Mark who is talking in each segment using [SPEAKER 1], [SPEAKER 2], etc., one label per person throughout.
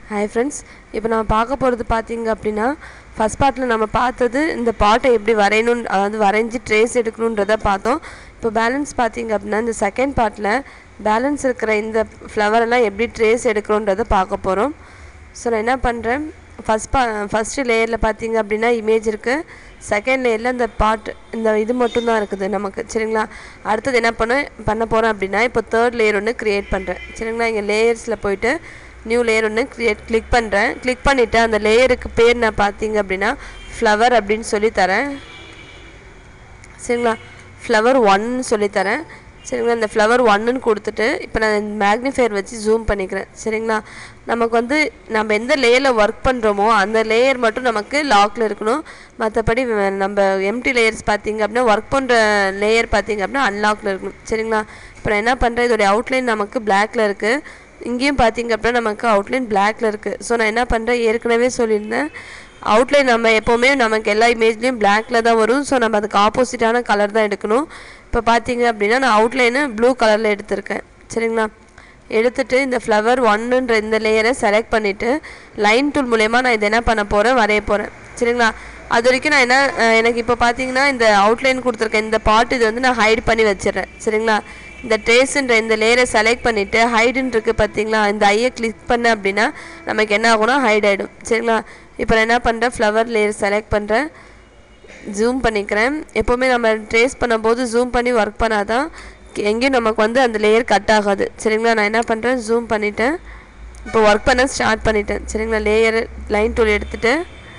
[SPEAKER 1] hi friends இப்போ நம்ம பார்க்க போகிறது பார்த்தீங்க அப்படின்னா ஃபஸ்ட் பார்ட்டில் நம்ம பார்த்தது இந்த பாட்டை எப்படி வரையணும் அதாவது வரைஞ்சி ட்ரேஸ் எடுக்கணுன்றதை பார்த்தோம் இப்போ பேலன்ஸ் பார்த்தீங்க அப்படின்னா இந்த செகண்ட் பார்ட்டில் பேலன்ஸ் இருக்கிற இந்த flower எல்லாம் எப்படி ட்ரேஸ் எடுக்கணுன்றதை பார்க்க போகிறோம் ஸோ நான் என்ன பண்ணுறேன் ஃபஸ்ட் பா ஃபஸ்ட்டு லேயரில் பார்த்தீங்க அப்படின்னா இமேஜ் இருக்குது செகண்ட் லேயரில் இந்த பாட் இந்த இது மட்டும்தான் இருக்குது நமக்கு சரிங்களா அடுத்தது என்ன பண்ண பண்ண போகிறேன் அப்படின்னா இப்போ தேர்ட் லேயர் ஒன்று க்ரியேட் பண்ணுறேன் சரிங்களா இங்கே லேயர்ஸில் போயிட்டு நியூ லேயர் ஒன்று க்ரியேட் கிளிக் பண்ணுறேன் கிளிக் பண்ணிவிட்டு அந்த லேயருக்கு பேர் நான் பார்த்தீங்க அப்படின்னா ஃப்ளவர் அப்படின்னு சொல்லி தரேன் சரிங்களா ஃப்ளவர் ஒன்னு சொல்லி தரேன் சரிங்களா இந்த ஃப்ளவர் ஒன்னுன்னு கொடுத்துட்டு இப்போ நான் மேக்னிஃபையர் வச்சு ஜூம் பண்ணிக்கிறேன் சரிங்களா நமக்கு வந்து நம்ம எந்த லேயரில் ஒர்க் பண்ணுறோமோ அந்த லேயர் மட்டும் நமக்கு லாக்கில் இருக்கணும் மற்றபடி வ- நம்ம எம்டி லேயர்ஸ் பார்த்தீங்க அப்படின்னா ஒர்க் பண்ணுற லேயர் பார்த்தீங்க அப்படின்னா அன்லாக்கில் இருக்கணும் சரிங்களா இப்போ நான் என்ன பண்ணுறேன் இதோடைய அவுட்லைன் நமக்கு பிளாக்ல இருக்குது இங்கேயும் பார்த்தீங்க அப்படின்னா நமக்கு அவுட்லைன் பிளாக்ல இருக்குது ஸோ நான் என்ன பண்ணுறேன் ஏற்கனவே சொல்லியிருந்தேன் அவுட்லைன் நம்ம எப்போவுமே நமக்கு எல்லா இமேஜ்லேயும் பிளாக்ல தான் வரும் ஸோ நம்ம அதுக்கு ஆப்போசிட்டான கலர் தான் எடுக்கணும் இப்போ பார்த்தீங்க அப்படின்னா நான் அவுட்லைனை ப்ளூ கலரில் எடுத்திருக்கேன் சரிங்களா எடுத்துட்டு இந்த ஃப்ளவர் ஒன்னுன்ற இந்த லேயரை செலக்ட் பண்ணிவிட்டு லைன் டூல் மூலயமா நான் இதை என்ன பண்ண போகிறேன் வரைய போகிறேன் சரிங்களா அது வரைக்கும் நான் என்ன அஹ் எனக்கு இப்போ பார்த்தீங்கன்னா இந்த அவுட்லைன் கொடுத்துருக்கேன் இந்த பார்ட் இது வந்து நான் ஹைட் பண்ணி வச்சிடுறேன் சரிங்களா இந்த ட்ரேஸுன்ற இந்த லேயரை செலக்ட் பண்ணிவிட்டு ஹைடுன்னு இருக்குது பார்த்தீங்களா இந்த ஐயை கிளிக் பண்ணேன் அப்படின்னா நமக்கு என்ன ஆகும்னா ஹைட் ஆகிடும் சரிங்களா இப்போ நான் என்ன பண்ணுறேன் ஃப்ளவர் லேயர் செலக்ட் பண்ணுறேன் ஜூம் பண்ணிக்கிறேன் எப்போவுமே நம்ம ட்ரேஸ் பண்ணும்போது ஜூம் பண்ணி ஒர்க் பண்ணாதான் எங்கேயும் நமக்கு வந்து அந்த லேயர் கட் ஆகாது சரிங்களா நான் என்ன பண்ணுறேன் ஜூம் பண்ணிட்டேன் இப்போ ஒர்க் பண்ண ஸ்டார்ட் பண்ணிட்டேன் சரிங்களா லேயர் லைன் டூல் எடுத்துகிட்டு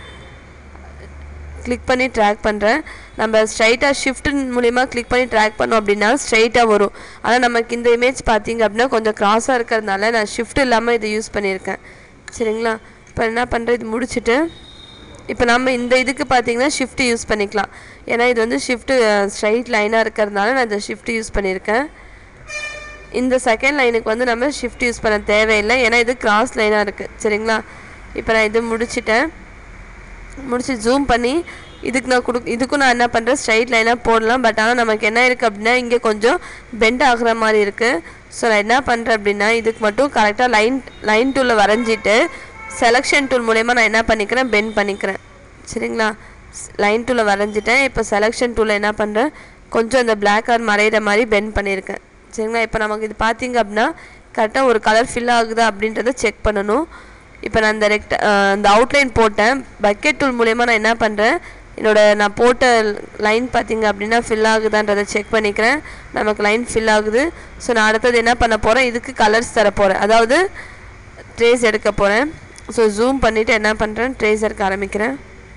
[SPEAKER 1] கிளிக் பண்ணி ட்ராக் பண்ணுறேன் நம்ம ஸ்ட்ரைட்டாக ஷிஃப்ட் மூலிமா கிளிக் பண்ணி ட்ராக் பண்ணோம் அப்படின்னா ஸ்ட்ரைட்டாக வரும் ஆனால் நமக்கு இந்த இமேஜ் பார்த்தீங்க அப்படின்னா கொஞ்சம் கிராஸாக இருக்கிறதுனால நான் ஷிஃப்ட் இல்லாமல் இதை யூஸ் பண்ணியிருக்கேன் சரிங்களா இப்போ என்ன பண்ணுறேன் இது முடிச்சுட்டு இப்போ நம்ம இந்த இதுக்கு பார்த்தீங்கன்னா ஷிஃப்ட் யூஸ் பண்ணிக்கலாம் ஏன்னா இது வந்து ஷிஃப்ட்டு ஸ்ட்ரைட் லைனாக இருக்கிறதுனால நான் இந்த ஷிஃப்ட் யூஸ் பண்ணியிருக்கேன் இந்த செகண்ட் லைனுக்கு வந்து நம்ம ஷிஃப்ட் யூஸ் பண்ண தேவையில்லை ஏன்னா இது கிராஸ் லைனாக இருக்குது சரிங்களா இப்போ நான் இது முடிச்சிட்டேன் முடிச்சு ஜூம் பண்ணி இதுக்கு நான் கொடு இதுக்கும் நான் என்ன பண்ணுறேன் ஸ்ட்ரைட் லைனாக போடலாம் பட் ஆனால் நமக்கு என்ன இருக்குது அப்படின்னா இங்கே கொஞ்சம் பெண்ட் ஆகுற மாதிரி இருக்குது ஸோ நான் என்ன பண்ணுறேன் அப்படின்னா இதுக்கு மட்டும் கரெக்டாக லைன் லைன் டூலில் வரைஞ்சிட்டு செலெக்ஷன் டூல் மூலயமா நான் என்ன பண்ணிக்கிறேன் பெண்ட் பண்ணிக்கிறேன் சரிங்களா லைன் டூலில் வரைஞ்சிட்டேன் இப்போ செலெக்ஷன் டூலில் என்ன பண்ணுறேன் கொஞ்சம் அந்த பிளாக் கலர் மறையிற மாதிரி பெண்ட் பண்ணியிருக்கேன் சரிங்களா இப்போ நமக்கு இது பார்த்தீங்க அப்படின்னா கரெக்டாக ஒரு கலர் ஃபில் ஆகுதா அப்படின்றத செக் பண்ணணும் இப்போ நான் இந்த ரெக்ட் இந்த அவுட்லைன் போட்டேன் பக்கெட் டூல் மூலயமா நான் என்ன பண்ணுறேன் என்னோட நான் போட்ட லைன் பார்த்தீங்க அப்படின்னா ஃபில் ஆகுதான்றதை செக் பண்ணிக்கிறேன் நமக்கு லைன் ஃபில் ஆகுது ஸோ நான் அடுத்தது என்ன பண்ண போகிறேன் இதுக்கு கலர்ஸ் தர போகிறேன் அதாவது ட்ரேஸ் எடுக்க போகிறேன் ஸோ ஜூம் பண்ணிவிட்டு என்ன பண்ணுறேன் ட்ரேஸ் எடுக்க ஆரம்பிக்கிறேன்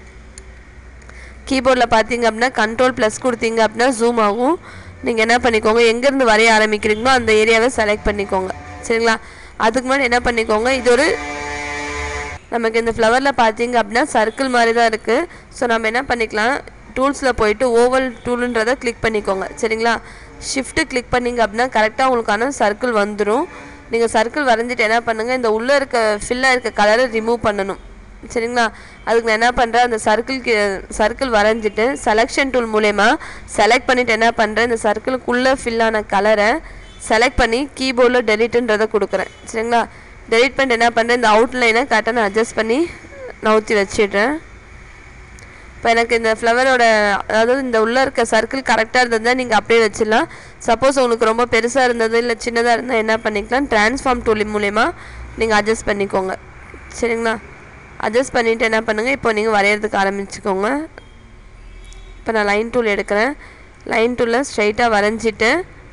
[SPEAKER 1] கீபோர்டில் பார்த்தீங்க அப்படின்னா கண்ட்ரோல் ப்ளஸ் கொடுத்தீங்க அப்படின்னா ஜூம் ஆகும் நீங்கள் என்ன பண்ணிக்கோங்க எங்கேருந்து வரைய ஆரம்பிக்கிறீங்களோ அந்த ஏரியாவை செலக்ட் பண்ணிக்கோங்க சரிங்களா அதுக்கு முன்னாடி என்ன பண்ணிக்கோங்க இது ஒரு நமக்கு இந்த ஃப்ளவரில் பார்த்தீங்க அப்படின்னா சர்க்கிள் மாதிரி தான் இருக்குது ஸோ நம்ம என்ன பண்ணிக்கலாம் டூல்ஸில் போயிட்டு ஓவல் டூலுன்றதை கிளிக் பண்ணிக்கோங்க சரிங்களா ஷிஃப்ட்டு கிளிக் பண்ணீங்க அப்படின்னா கரெக்டாக உங்களுக்கான சர்க்கிள் வந்துடும் நீங்கள் சர்க்கிள் வரைஞ்சிட்டு என்ன பண்ணுங்கள் இந்த உள்ளே இருக்க ஃபில்லாக இருக்க கலரை ரிமூவ் பண்ணணும் சரிங்களா அதுக்கு நான் என்ன பண்ணுறேன் அந்த சர்க்கிள்க்கு சர்க்கிள் வரைஞ்சிட்டு செலெக்ஷன் டூல் மூலயமா செலக்ட் பண்ணிவிட்டு என்ன பண்ணுறேன் இந்த சர்க்கிளுக்குள்ளே ஃபில்லான கலரை செலக்ட் பண்ணி கீபோர்டில் டெலிட்டுன்றதை கொடுக்குறேன் சரிங்களா டெலிட் பண்ணிட்டு என்ன பண்ணுறேன் இந்த அவுட்லைனை கரெக்டாக நான் அட்ஜஸ்ட் பண்ணி நவுத்தி வச்சிடுறேன் இப்போ எனக்கு இந்த ஃப்ளவரோட அதாவது இந்த உள்ளே இருக்க சர்க்கிள் கரெக்டாக இருந்ததுன்னா நீங்கள் அப்படியே வச்சிடலாம் சப்போஸ் உங்களுக்கு ரொம்ப பெருசாக இருந்தது இல்லை சின்னதாக இருந்தால் என்ன பண்ணிக்கலாம் ட்ரான்ஸ்ஃபார்ம் டூல் மூலயமா நீங்கள் அட்ஜஸ்ட் பண்ணிக்கோங்க சரிங்களா அட்ஜஸ்ட் பண்ணிவிட்டு என்ன பண்ணுங்கள் இப்போ நீங்கள் வரைகிறதுக்கு ஆரம்பிச்சுக்கோங்க இப்போ நான் லைன் டூல் எடுக்கிறேன் லைன் டூலில் ஸ்ட்ரைட்டாக வரைஞ்சிட்டு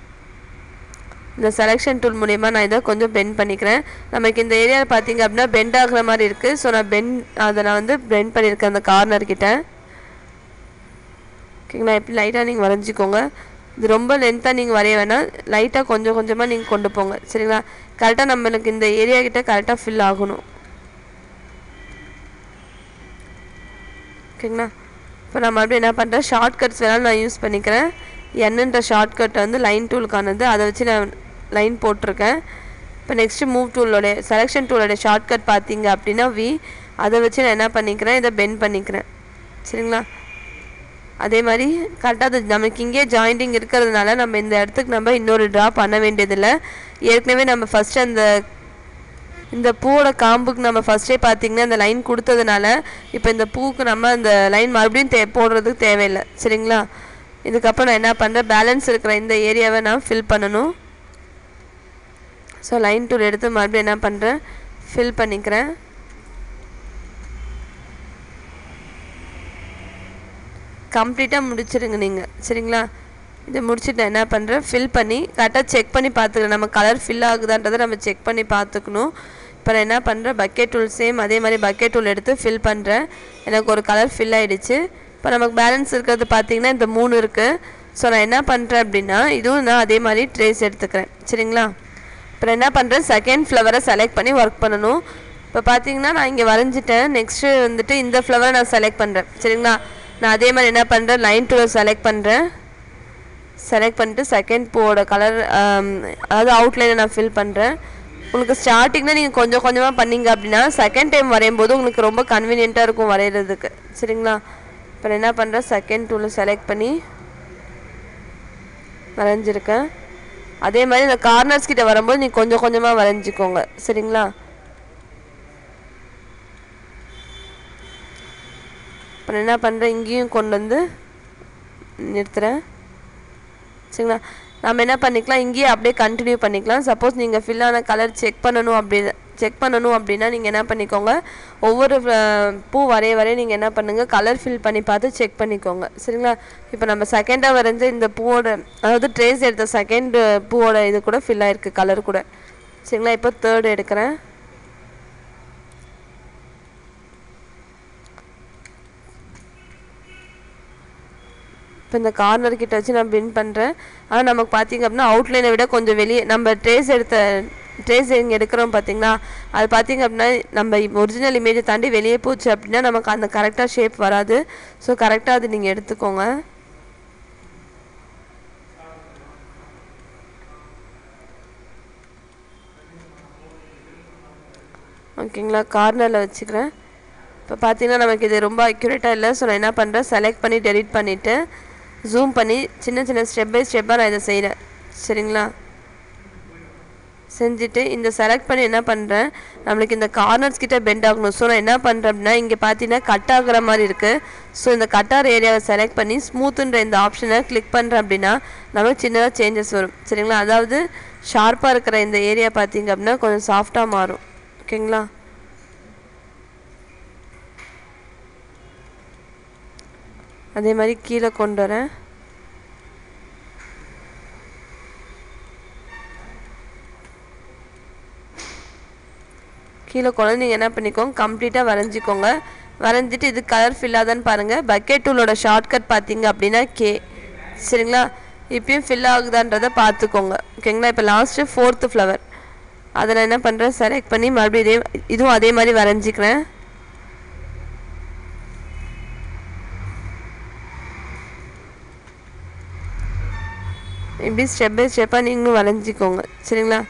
[SPEAKER 1] இந்த செலெக்ஷன் டூல் மூலயமா நான் இதை கொஞ்சம் பெண்ட் பண்ணிக்கிறேன் நமக்கு இந்த ஏரியா பார்த்தீங்க அப்படின்னா பெண்ட் ஆகுற மாதிரி இருக்குது ஸோ நான் பெண்ட் அதை நான் வந்து பெண்ட் பண்ணியிருக்கேன் அந்த கார்னர் கிட்ட ஓகேங்களா எப்படி லைட்டாக நீங்கள் வரைஞ்சிக்கோங்க இது ரொம்ப லென்த்தாக நீங்கள் வரைய வேணாம் லைட்டாக கொஞ்சம் கொஞ்சமாக நீங்கள் கொண்டு போங்க சரிங்களா கரெக்டாக நம்மளுக்கு இந்த ஏரியா கிட்ட கரெக்டாக ஃபில் ஆகணும் ஓகேங்களா இப்போ நான் மறுபடியும் என்ன பண்ணுறேன் ஷார்ட்கட்ஸ் வேணாலும் நான் யூஸ் பண்ணிக்கிறேன் என்னன்ற ஷார்ட்கட் வந்து லைன் டூலுக்கானது அதை வச்சு நான் லைன் போட்டிருக்கேன் இப்போ நெக்ஸ்ட்டு மூவ் டூலோடைய செலெக்ஷன் டூலோடைய ஷார்ட்கட் பார்த்தீங்க அப்படின்னா வி அதை வச்சு நான் என்ன பண்ணிக்கிறேன் இதை பெண்ட் பண்ணிக்கிறேன் சரிங்களா அதே மாதிரி கரெக்டாக அது நமக்கு இங்கே ஜாயிண்டிங் இருக்கிறதுனால நம்ம இந்த இடத்துக்கு நம்ம இன்னொரு ட்ரா பண்ண வேண்டியதில்லை ஏற்கனவே நம்ம ஃபஸ்ட்டு அந்த இந்த பூவோட காம்புக்கு நம்ம ஃபஸ்ட்டே பார்த்தீங்கன்னா இந்த லைன் கொடுத்ததுனால இப்போ இந்த பூவுக்கு நம்ம இந்த லைன் மறுபடியும் தே போடுறதுக்கு தேவையில்லை சரிங்களா இதுக்கப்புறம் நான் என்ன பண்ணுறேன் பேலன்ஸ் இருக்கிற இந்த ஏரியாவை நான் ஃபில் பண்ணணும் ஸோ லைன் டூல் எடுத்து மறுபடியும் என்ன பண்ணுறேன் ஃபில் பண்ணிக்கிறேன் கம்ப்ளீட்டாக முடிச்சிருங்க நீங்கள் சரிங்களா இதை முடிச்சுட்டு நான் என்ன பண்ணுறேன் ஃபில் பண்ணி கரெக்டாக செக் பண்ணி பார்த்துக்கிறேன் நம்ம கலர் ஃபில் ஆகுதான்றதை நம்ம செக் பண்ணி பார்த்துக்கணும் இப்போ நான் என்ன பண்ணுறேன் பக்கெட் டூல் சேம் அதே மாதிரி பக்கெட் டூல் எடுத்து ஃபில் பண்ணுறேன் எனக்கு ஒரு கலர் ஃபில் ஆகிடுச்சு இப்போ நமக்கு பேலன்ஸ் இருக்கிறது பார்த்தீங்கன்னா இந்த மூணு இருக்குது ஸோ நான் என்ன பண்ணுறேன் அப்படின்னா இதுவும் நான் அதே மாதிரி ட்ரேஸ் எடுத்துக்கிறேன் சரிங்களா இப்போ நான் என்ன பண்ணுறேன் செகண்ட் ஃப்ளவரை செலக்ட் பண்ணி ஒர்க் பண்ணணும் இப்போ பார்த்தீங்கன்னா நான் இங்கே வரைஞ்சிட்டேன் நெக்ஸ்ட்டு வந்துட்டு இந்த ஃப்ளவரை நான் செலக்ட் பண்ணுறேன் சரிங்களா நான் அதே மாதிரி என்ன பண்ணுறேன் லைன் டூவில் செலக்ட் பண்ணுறேன் செலக்ட் பண்ணிட்டு செகண்ட் பூவோட கலர் அதாவது அவுட்லைனை நான் ஃபில் பண்ணுறேன் உங்களுக்கு ஸ்டார்டிங்கில் நீங்கள் கொஞ்சம் கொஞ்சமாக பண்ணீங்க அப்படின்னா செகண்ட் டைம் வரையும் போது உங்களுக்கு ரொம்ப கன்வீனியண்ட்டாக இருக்கும் வரைகிறதுக்கு சரிங்களா இப்போ நான் என்ன பண்ணுறேன் செகண்ட் டூவில் செலக்ட் பண்ணி வரைஞ்சிருக்கேன் அதே மாதிரி இந்த கார்னர்ஸ் கிட்ட வரும்போது நீங்கள் கொஞ்சம் கொஞ்சமாக வரைஞ்சிக்கோங்க சரிங்களா இப்போ நான் என்ன பண்ணுறேன் இங்கேயும் கொண்டு வந்து நிறுத்துகிறேன் சரிங்களா நம்ம என்ன பண்ணிக்கலாம் இங்கேயே அப்படியே கண்டினியூ பண்ணிக்கலாம் சப்போஸ் நீங்கள் ஃபில்லான கலர் செக் பண்ணணும் அப்படி செக் பண்ணணும் அப்படின்னா நீங்கள் என்ன பண்ணிக்கோங்க ஒவ்வொரு அஹ், பூ வரைய வரைய நீங்கள் என்ன பண்ணுங்கள் கலர் ஃபில் பண்ணி பார்த்து செக் பண்ணிக்கோங்க சரிங்களா இப்போ நம்ம செகண்டாக வரைஞ்ச இந்த பூவோட அதாவது ட்ரேஸ் எடுத்த செகண்ட் பூவோட இது கூட ஃபில் ஆயிருக்கு கலர் கூட சரிங்களா இப்போ தேர்ட் எடுக்கிறேன் இப்போ இந்த கார்னர் கிட்ட வச்சு நான் பின் பண்ணுறேன் ஆனால் நமக்கு பார்த்தீங்க அப்படின்னா அவுட்லைனை விட கொஞ்சம் வெளியே நம்ம ட்ரேஸ் எடுத்த ட்ரேஸ் இங்கே எடுக்கிறோம் பார்த்தீங்களா அது பார்த்தீங்க அப்படின்னா நம்ம ஒரிஜினல் இமேஜை தாண்டி வெளியே போச்சு அப்படின்னா நமக்கு அந்த கரெக்டாக ஷேப் வராது ஸோ கரெக்டாக அது நீங்கள் எடுத்துக்கோங்க ஓகேங்களா கார்னரில் வச்சுக்கிறேன் இப்போ பார்த்தீங்கன்னா நமக்கு இது ரொம்ப அக்யூரேட்டாக இல்லை ஸோ நான் என்ன பண்ணுறேன் செலக்ட் பண்ணி டெலிட் பண்ணிவிட்டு ஜூம் பண்ணி சின்ன சின்ன ஸ்டெப் பை ஸ்டெப்பாக நான் இதை செய்கிறேன் சரிங்களா செஞ்சுட்டு இந்த செலக்ட் பண்ணி என்ன பண்ணுறேன் நம்மளுக்கு இந்த கார்னர்ஸ் கிட்ட பெண்ட் ஆகணும் ஸோ நான் என்ன பண்ணுறேன் அப்படின்னா இங்கே பார்த்தீங்கன்னா கட் ஆகுற மாதிரி இருக்குது ஸோ இந்த கட் ஆகிற ஏரியாவை செலக்ட் பண்ணி ஸ்மூத்துன்ற இந்த ஆப்ஷனை கிளிக் பண்ணுறேன் அப்படின்னா நமக்கு சின்னதாக சேஞ்சஸ் வரும் சரிங்களா அதாவது ஷார்ப்பாக இருக்கிற இந்த ஏரியா பார்த்தீங்க அப்படின்னா கொஞ்சம் சாஃப்டாக மாறும் ஓகேங்களா அதே மாதிரி கீழே கொண்டு வரேன் கீழே கொண்டு வந்து நீங்கள் என்ன பண்ணிக்கோங்க கம்ப்ளீட்டாக வரைஞ்சிக்கோங்க வரைஞ்சிட்டு இது கலர் ஃபில்லாதான்னு பாருங்கள் பக்கெட் டூலோட ஷார்ட்கட் பார்த்தீங்க அப்படின்னா கே சரிங்களா இப்பயும் ஃபில் ஆகுதான்றதை பார்த்துக்கோங்க ஓகேங்களா இப்போ லாஸ்ட்டு ஃபோர்த்து ஃப்ளவர் அதை நான் என்ன பண்ணுறேன் செலக்ட் பண்ணி மறுபடியும் இதே இதுவும் அதே மாதிரி வரைஞ்சிக்கிறேன் இப்படி ஸ்டெப் பை ஸ்டெப்பாக நீங்களும் வரைஞ்சிக்கோங்க சரிங்களா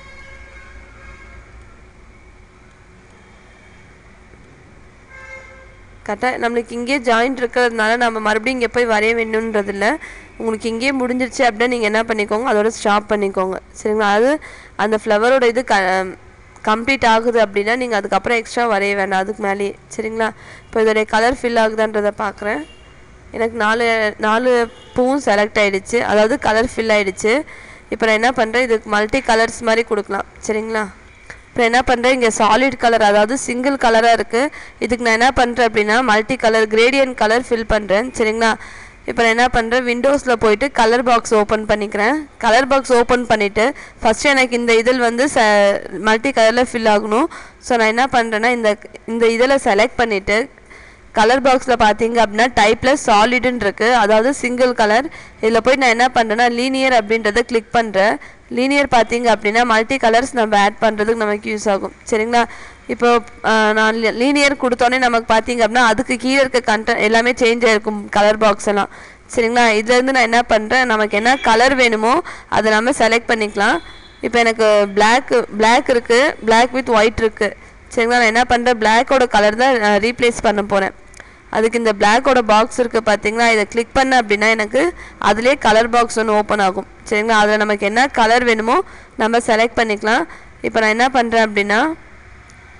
[SPEAKER 1] கரெக்டாக நம்மளுக்கு இங்கேயே ஜாயிண்ட் இருக்கிறதுனால நம்ம மறுபடியும் இங்கே போய் வரைய வேணுன்றதில்ல உங்களுக்கு இங்கேயே முடிஞ்சிருச்சு அப்படின்னா நீங்கள் என்ன பண்ணிக்கோங்க அதோட ஸ்டாப் பண்ணிக்கோங்க சரிங்களா அது அந்த ஃப்ளவரோட இது க கம்ப்ளீட் ஆகுது அப்படின்னா நீங்கள் அதுக்கப்புறம் எக்ஸ்ட்ரா வரைய வேண்டாம் அதுக்கு மேலேயே சரிங்களா இப்போ இதோடைய கலர் ஃபில் ஆகுதான்றதை பார்க்குறேன் எனக்கு நாலு நாலு பூவும் செலக்ட் ஆயிடுச்சு அதாவது கலர் ஃபில் ஆயிடுச்சு இப்போ நான் என்ன பண்ணுறேன் இதுக்கு மல்டி கலர்ஸ் மாதிரி கொடுக்கலாம் சரிங்களா இப்போ என்ன பண்ணுறேன் இங்கே சாலிட் கலர் அதாவது சிங்கிள் கலராக இருக்குது இதுக்கு நான் என்ன பண்ணுறேன் அப்படின்னா multi colour gradient colour fill பண்ணுறேன் சரிங்களா இப்போ நான் என்ன பண்ணுறேன் விண்டோஸில் போயிட்டு கலர் பாக்ஸ் ஓப்பன் பண்ணிக்கிறேன் கலர் பாக்ஸ் ஓப்பன் பண்ணிவிட்டு ஃபஸ்ட்டு எனக்கு இந்த இதில் வந்து ச மல்டி கலரில் ஃபில் ஆகணும் ஸோ நான் என்ன பண்ணுறேன்னா இந்த இந்த இதில் செலக்ட் பண்ணிவிட்டு கலர் பாக்ஸில் பார்த்தீங்க அப்படின்னா டைப்பில் சாலிடுன்னு இருக்குது அதாவது சிங்கிள் கலர் இதில் போய் நான் என்ன பண்ணுறேன்னா லீனியர் அப்படின்றத கிளிக் பண்ணுறேன் லீனியர் பார்த்தீங்க அப்படின்னா மல்டி கலர்ஸ் நம்ம ஆட் பண்ணுறதுக்கு நமக்கு யூஸ் ஆகும் சரிங்களா இப்போ ஆஹ், நான் லீனியர் கொடுத்தோன்னே நமக்கு பார்த்தீங்க அப்படின்னா அதுக்கு கீழே இருக்க கண்ட எல்லாமே சேஞ்ச் ஆகிருக்கும் கலர் பாக்ஸ் எல்லாம் சரிங்களா இதுலேருந்து நான் என்ன பண்ணுறேன் நமக்கு என்ன கலர் வேணுமோ அதை நம்ம செலக்ட் பண்ணிக்கலாம் இப்போ எனக்கு Black Black இருக்குது Black வித் ஒயிட் இருக்குது சரிங்களா நான் என்ன பண்ணுறேன் பிளாக்கோட கலர் தான் ரீப்ளேஸ் பண்ண போகிறேன் அதுக்கு இந்த பிளாக்கோட பாக்ஸ் இருக்குது பார்த்தீங்களா இதை கிளிக் பண்ண அப்படின்னா எனக்கு அதுலேயே கலர் பாக்ஸ் ஒன்று ஓப்பன் ஆகும் சரிங்களா அதில் நமக்கு என்ன கலர் வேணுமோ நம்ம செலக்ட் பண்ணிக்கலாம் இப்போ நான் என்ன பண்ணுறேன் அப்படின்னா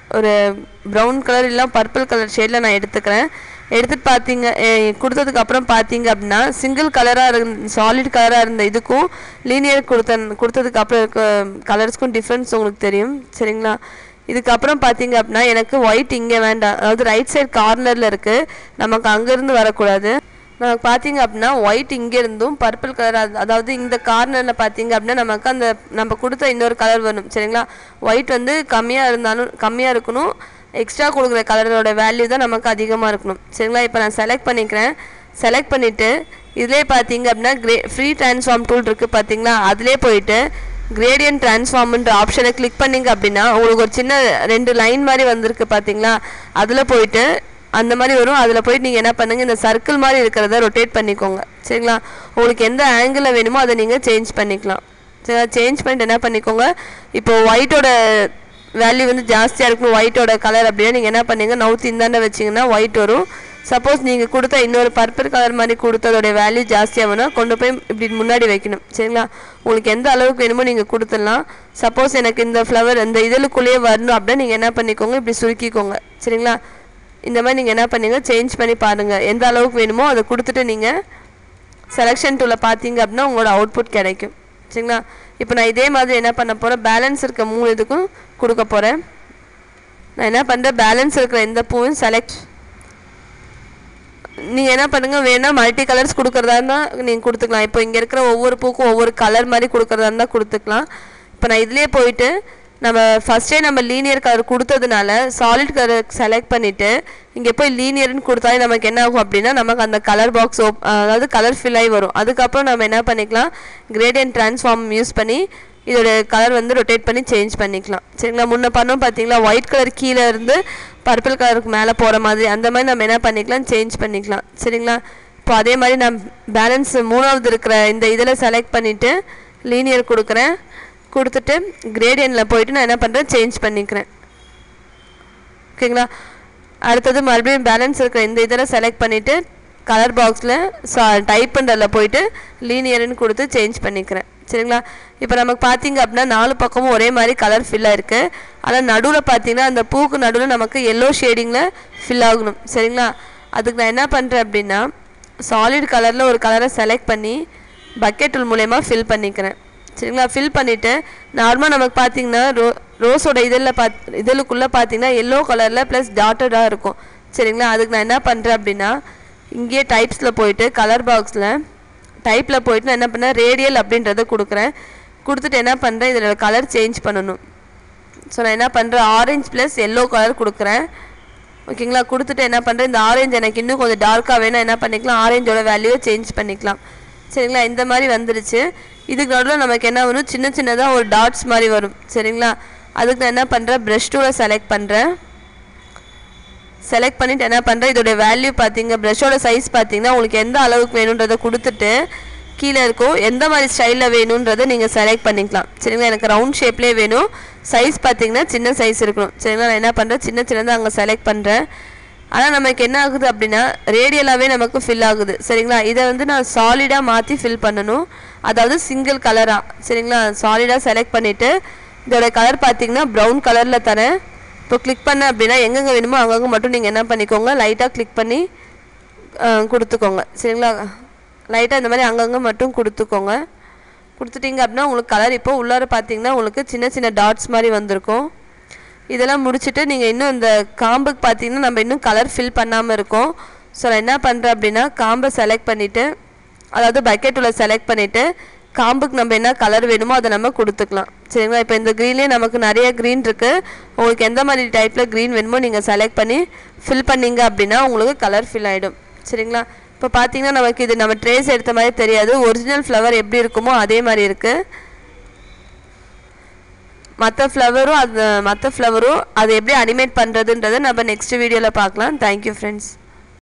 [SPEAKER 1] ஒரு ப்ரௌன் கலர் இல்லை பர்பிள் கலர் ஷேடில் நான் எடுத்துக்கிறேன் எடுத்துட்டு பார்த்தீங்க எ- கொடுத்ததுக்கு அப்புறம் பார்த்தீங்க அப்படின்னா சிங்கிள் கலராக இருந்த சாலிட் கலராக இருந்த இதுக்கும் லீனியர் கொடுத்த கொடுத்ததுக்கு அப்புறம் இருக்க கலர்ஸ்க்கும் டிஃப்ரென்ஸ் உங்களுக்கு தெரியும் சரிங்களா இதுக்கப்புறம் பார்த்தீங்க அப்படின்னா எனக்கு ஒயிட் இங்கே வேண்டாம் அதாவது ரைட் சைடு கார்னரில் இருக்குது நமக்கு அங்கேருந்து வரக்கூடாது நமக்கு பார்த்தீங்க அப்படின்னா ஒயிட் இங்கே இருந்தும் பர்பிள் கலர் அதாவது இந்த கார்னரில் பார்த்தீங்க அப்படின்னா நமக்கு அந்த நம்ம கொடுத்த இன்னொரு கலர் வரும் சரிங்களா ஒயிட் வந்து கம்மியாக இருந்தாலும் கம்மியாக இருக்கணும் எக்ஸ்ட்ரா கொடுக்குற கலரோட வேல்யூ தான் நமக்கு அதிகமாக இருக்கணும் சரிங்களா இப்போ நான் செலக்ட் பண்ணிக்கிறேன் செலக்ட் பண்ணிவிட்டு இதிலே பார்த்தீங்க அப்படின்னா கிரே ஃப்ரீ ட்ரான்ஸ்ஃபார்ம் டூல் இருக்குது பார்த்தீங்களா அதிலே போயிட்டு கிரேடியன்ட் ட்ரான்ஸ்ஃபார்ம்ன்ற ஆப்ஷனை கிளிக் பண்ணீங்க அப்படின்னா உங்களுக்கு ஒரு சின்ன ரெண்டு லைன் மாதிரி வந்திருக்கு பார்த்தீங்களா அதில் போயிட்டு அந்த மாதிரி வரும் அதில் போயிட்டு நீங்கள் என்ன பண்ணுங்க இந்த சர்க்கிள் மாதிரி இருக்கிறத ரொட்டேட் பண்ணிக்கோங்க சரிங்களா உங்களுக்கு எந்த ஆங்கிளில் வேணுமோ அதை நீங்கள் சேஞ்ச் பண்ணிக்கலாம் சரிங்களா சேஞ்ச் பண்ணிட்டு என்ன பண்ணிக்கோங்க இப்போ ஒயிட்டோட வேல்யூ வந்து ஜாஸ்தியாக இருக்கும் ஒயிட்டோட கலர் அப்படின்னா நீங்கள் என்ன பண்ணீங்க நவுத்தி இந்தாண்ட வச்சிங்கன்னா ஒயிட் வரும் சப்போஸ் நீங்கள் கொடுத்த இன்னொரு பர்பிள் கலர் மாதிரி கொடுத்ததோட வேல்யூ ஜாஸ்தியாக வேணும் கொண்டு போய் இப்படி முன்னாடி வைக்கணும் சரிங்களா உங்களுக்கு எந்த அளவுக்கு வேணுமோ நீங்கள் கொடுத்துடலாம் சப்போஸ் எனக்கு இந்த ஃப்ளவர் இந்த இதழுக்குள்ளேயே வரணும் அப்படின்னா நீங்கள் என்ன பண்ணிக்கோங்க இப்படி சுருக்கிக்கோங்க சரிங்களா இந்த மாதிரி நீங்கள் என்ன பண்ணீங்க சேஞ்ச் பண்ணி பாருங்கள் எந்த அளவுக்கு வேணுமோ அதை கொடுத்துட்டு நீங்கள் செலெக்ஷன் டூவில் பார்த்தீங்க அப்படின்னா உங்களோட அவுட்புட் கிடைக்கும் சரிங்களா இப்போ நான் இதே மாதிரி என்ன பண்ண போகிறேன் பேலன்ஸ் இருக்க மூணு இதுக்கும் கொடுக்க போகிறேன் நான் என்ன பண்ணுறேன் பேலன்ஸ் இருக்கிற எந்த பூவும் செலக்ட் நீங்கள் என்ன பண்ணுங்க வேணா மல்டி கலர்ஸ் கொடுக்குறதா இருந்தால் நீங்கள் கொடுத்துக்கலாம் இப்போ இங்கே இருக்கிற ஒவ்வொரு பூக்கும் ஒவ்வொரு கலர் மாதிரி கொடுக்குறதா இருந்தால் கொடுத்துக்கலாம் இப்போ நான் இதுலேயே போயிட்டு நம்ம ஃபஸ்ட்டே நம்ம லீனியர் கலர் கொடுத்ததுனால சாலிட் கலர் செலக்ட் பண்ணிவிட்டு இங்கே போய் லீனியர்னு கொடுத்தாலே நமக்கு என்ன ஆகும் அப்படின்னா நமக்கு அந்த கலர் பாக்ஸ் ஓப் அதாவது கலர் ஃபில் ஆகி வரும் அதுக்கப்புறம் நம்ம என்ன பண்ணிக்கலாம் கிரேடியன்ட் ட்ரான்ஸ்ஃபார்ம் யூஸ் பண்ணி இதோட கலர் வந்து ரொட்டேட் பண்ணி சேஞ்ச் பண்ணிக்கலாம் சரிங்களா முன்ன பண்ணோம் பார்த்தீங்களா ஒயிட் கலர் கீழே இருந்து பர்பிள் கலருக்கு மேலே போகிற மாதிரி அந்த மாதிரி நம்ம என்ன பண்ணிக்கலாம் சேஞ்ச் பண்ணிக்கலாம் சரிங்களா இப்போ அதே மாதிரி நான் பேலன்ஸ் மூணாவது இருக்கிற இந்த இதில் செலக்ட் பண்ணிவிட்டு லீனியர் கொடுக்குறேன் கொடுத்துட்டு கிரேடியனில் போயிட்டு நான் என்ன பண்ணுறேன் சேஞ்ச் பண்ணிக்கிறேன் ஓகேங்களா அடுத்தது மறுபடியும் பேலன்ஸ் இருக்கிற இந்த இதில் செலக்ட் பண்ணிவிட்டு கலர் பாக்ஸில் சா டைப் பண்ணுறதில் போயிட்டு லீனியர்னு கொடுத்து சேஞ்ச் பண்ணிக்கிறேன் சரிங்களா இப்போ நமக்கு பார்த்தீங்க அப்படின்னா நாலு பக்கமும் ஒரே மாதிரி கலர் ஃபில்லாக இருக்குது ஆனால் நடுவில் பார்த்தீங்கன்னா அந்த பூக்கு நடுவில் நமக்கு எல்லோ ஷேடிங்கில் ஃபில் ஆகணும் சரிங்களா அதுக்கு நான் என்ன பண்ணுறேன் அப்படின்னா சாலிட் கலரில் ஒரு கலரை செலக்ட் பண்ணி பக்கெட் டூல் மூலயமா ஃபில் பண்ணிக்கிறேன் சரிங்களா ஃபில் பண்ணிவிட்டு நார்மலாக நமக்கு பார்த்தீங்கன்னா ரோ ரோஸோட இதில் பாத் இதழுக்குள்ளே பார்த்தீங்கன்னா எல்லோ கலரில் ப்ளஸ் டாட்டடாக இருக்கும் சரிங்களா அதுக்கு நான் என்ன பண்ணுறேன் அப்படின்னா இங்கேயே டைப்ஸில் போயிட்டு கலர் பாக்ஸில் டைப்பில் போயிட்டு நான் என்ன பண்ணேன் ரேடியல் அப்படின்றத கொடுக்குறேன் கொடுத்துட்டு என்ன பண்ணுறேன் இதில் கலர் சேஞ்ச் பண்ணணும் ஸோ நான் என்ன பண்ணுறேன் ஆரஞ்சு ப்ளஸ் எல்லோ கலர் கொடுக்குறேன் ஓகேங்களா கொடுத்துட்டு என்ன பண்ணுறேன் இந்த ஆரஞ்சு எனக்கு இன்னும் கொஞ்சம் டார்க்காக வேணும் என்ன பண்ணிக்கலாம் ஆரஞ்சோட வேல்யூவை சேஞ்ச் பண்ணிக்கலாம் சரிங்களா இந்த மாதிரி வந்துருச்சு இதுக்கு நடுவில் நமக்கு என்ன வரும் சின்ன சின்னதாக ஒரு டாட்ஸ் மாதிரி வரும் சரிங்களா அதுக்கு நான் என்ன பண்ணுறேன் ப்ரஷ் டூவில் செலக்ட் பண்ணுறேன் செலக்ட் பண்ணிவிட்டு என்ன பண்ணுறேன் இதோட வேல்யூ பார்த்தீங்க ப்ரஷோட சைஸ் பார்த்தீங்கன்னா உங்களுக்கு எந்த அளவுக்கு வேணுன்றதை கொடுத்துட்டு கீழே இருக்கும் எந்த மாதிரி ஸ்டைலில் வேணுன்றதை நீங்கள் செலக்ட் பண்ணிக்கலாம் சரிங்களா எனக்கு ரவுண்ட் ஷேப்லேயே வேணும் சைஸ் பார்த்தீங்கன்னா சின்ன சைஸ் இருக்கணும் சரிங்களா நான் என்ன பண்ணுறேன் சின்ன சின்னதாக அங்கே செலக்ட் பண்ணுறேன் ஆனால் நமக்கு என்ன ஆகுது அப்படின்னா ரேடியலாகவே நமக்கு ஃபில் ஆகுது சரிங்களா இதை வந்து நான் சாலிடாக மாற்றி ஃபில் பண்ணணும் அதாவது சிங்கிள் கலராக சரிங்களா சாலிடாக செலக்ட் பண்ணிவிட்டு இதோட கலர் பார்த்தீங்கன்னா ப்ரௌன் கலரில் தரேன் இப்போ கிளிக் பண்ண அப்படின்னா எங்கெங்கே வேணுமோ அங்கங்கே மட்டும் நீங்கள் என்ன பண்ணிக்கோங்க லைட்டாக கிளிக் பண்ணி அஹ், கொடுத்துக்கோங்க சரிங்களா லைட்டாக இந்த மாதிரி அங்கங்கே மட்டும் கொடுத்துக்கோங்க கொடுத்துட்டீங்க அப்படின்னா உங்களுக்கு கலர் இப்போ உள்ளார பார்த்தீங்கன்னா உங்களுக்கு சின்ன சின்ன டாட்ஸ் மாதிரி வந்திருக்கும் இதெல்லாம் முடிச்சுட்டு நீங்கள் இன்னும் இந்த காம்புக்கு பார்த்தீங்கன்னா நம்ம இன்னும் கலர் ஃபில் பண்ணாமல் இருக்கோம் ஸோ நான் என்ன பண்ணுறேன் அப்படின்னா காம்பை செலக்ட் பண்ணிவிட்டு அதாவது பக்கெட் உள்ள செலக்ட் பண்ணிவிட்டு காம்புக்கு நம்ம என்ன கலர் வேணுமோ அதை நம்ம கொடுத்துக்கலாம் சரிங்களா இப்போ இந்த க்ரீன்லேயே நமக்கு நிறைய க்ரீன் இருக்குது உங்களுக்கு எந்த மாதிரி டைப்பில் க்ரீன் வேணுமோ நீங்கள் செலக்ட் பண்ணி ஃபில் பண்ணீங்க அப்படின்னா உங்களுக்கு கலர் ஃபில் ஆகிடும் சரிங்களா இப்போ பார்த்தீங்கன்னா நமக்கு இது நம்ம ட்ரேஸ் எடுத்த மாதிரி தெரியாது ஒரிஜினல் ஃப்ளவர் எப்படி இருக்குமோ அதே மாதிரி இருக்குது மற்ற ஃப்ளவரும் அது மற்ற ஃப்ளவரும் அதை எப்படி அனிமேட் பண்ணுறதுன்றதை நம்ம நெக்ஸ்ட் வீடியோவில் பார்க்கலாம் தேங்க்யூ ஃப்ரெண்ட்ஸ்